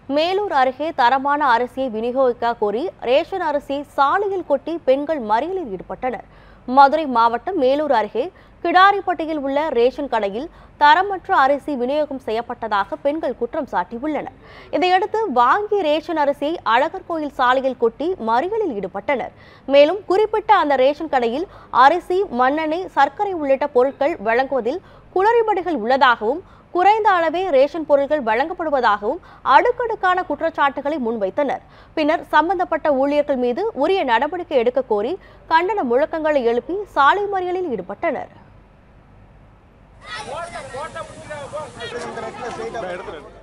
மேலூர் அருகே தரமான அரிசியை விநியோகிக்க கோரி ரேஷன் அரிசி சாலையில் கொட்டி பெண்கள் மறியலில் ஈடுபட்டனர் மதுரை மாவட்டம் மேலூர் அருகே கிடாரிப்பட்டியில் உள்ள ரேஷன் கடையில் தரமற்ற அரிசி விநியோகம் செய்யப்பட்டதாக பெண்கள் குற்றம் சாட்டியுள்ளனர் இதையடுத்து வாங்கிய ரேஷன் அரிசியை அழகர் கோயில் சாலையில் கொட்டி மறியலில் ஈடுபட்டனர் மேலும் குறிப்பிட்ட அந்த ரேஷன் கடையில் அரிசி மண்ணெண்ணெய் சர்க்கரை உள்ளிட்ட பொருட்கள் வழங்குவதில் குளறுபடிகள் உள்ளதாகவும் குறைந்த அளவே ரேஷன் பொருட்கள் வழங்கப்படுவதாகவும் அடுக்கடுக்கான குற்றச்சாட்டுகளை முன்வைத்தனர் பின்னர் சம்பந்தப்பட்ட ஊழியர்கள் மீது உரிய நடவடிக்கை எடுக்க கோரி கண்டன முழக்கங்களை எழுப்பி சாலை மறியலில் ஈடுபட்டனர் எடுத்துரு